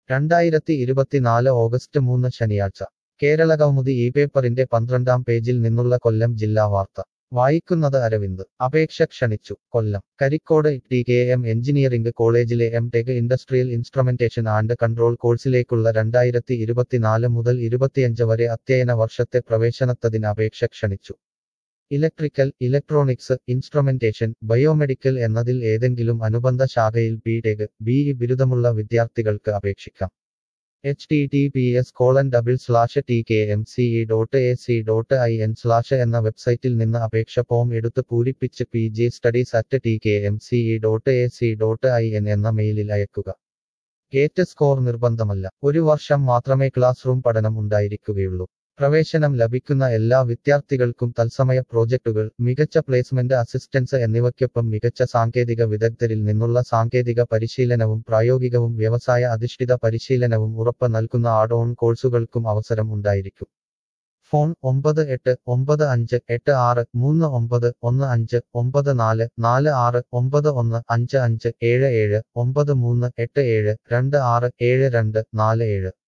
രണ്ടായിരത്തി ഇരുപത്തിനാല് ഓഗസ്റ്റ് മൂന്ന് ശനിയാഴ്ച കേരള കൗമുദി ഈ പേപ്പറിന്റെ പന്ത്രണ്ടാം പേജിൽ നിന്നുള്ള കൊല്ലം ജില്ലാ വാർത്ത വായിക്കുന്നത് അരവിന്ദ് അപേക്ഷ ക്ഷണിച്ചു Kollam Karicode T K M engineering കോളേജിലെ M Tech industrial instrumentation and control കോഴ്സിലേക്കുള്ള രണ്ടായിരത്തി ഇരുപത്തിനാല് മുതൽ ഇരുപത്തിയഞ്ച് വരെ അധ്യയന വർഷത്തെ പ്രവേശനത്തതിന് അപേക്ഷ ക്ഷണിച്ചു ഇലക്ട്രിക്കൽ ഇലക്ട്രോണിക്സ് ഇൻസ്ട്രുമെന്റേഷൻ ബയോമെഡിക്കൽ എന്നതിൽ ഏതെങ്കിലും അനുബന്ധ ശാഖയിൽ ബി ടെക് ബിഇ ബിരുദമുള്ള വിദ്യാർത്ഥികൾക്ക് അപേക്ഷിക്കാം H T T P S colon double slash T K M C E dot A C dot I N slash എന്ന വെബ്സൈറ്റിൽ നിന്ന് അപേക്ഷ ഫോം എടുത്ത് പൂരിപ്പിച്ച് P G studies at T K M C E dot A C dot I N എന്ന മെയിലിൽ അയക്കുക gate score നിർബന്ധമല്ല ഒരു വർഷം മാത്രമേ ക്ലാസ് റൂം പഠനം ഉണ്ടായിരിക്കുകയുള്ളൂ പ്രവേശനം ലഭിക്കുന്ന എല്ലാ വിദ്യാർത്ഥികൾക്കും തത്സമയ പ്രോജക്റ്റുകൾ മികച്ച പ്ലേസ്മെന്റ് അസിസ്റ്റൻസ് എന്നിവയ്ക്കൊപ്പം മികച്ച സാങ്കേതിക വിദഗ്ധരിൽ നിന്നുള്ള സാങ്കേതിക പരിശീലനവും പ്രായോഗികവും വ്യവസായ അധിഷ്ഠിത പരിശീലനവും ഉറപ്പ് നൽകുന്ന ആഡ് ഓൺ കോഴ്സുകൾക്കും അവസരം ഉണ്ടായിരിക്കും ഫോൺ ഒമ്പത് എട്ട് ഒമ്പത് അഞ്ച് എട്ട് ആറ് മൂന്ന് ഒമ്പത് ഒന്ന് അഞ്ച് ഒമ്പത് നാല് നാല് ആറ് ഒമ്പത് ഒന്ന് അഞ്ച് അഞ്ച് ഏഴ് ഏഴ് ഒമ്പത് മൂന്ന് എട്ട് ഏഴ് രണ്ട് ആറ് ഏഴ് രണ്ട് നാല് ഏഴ്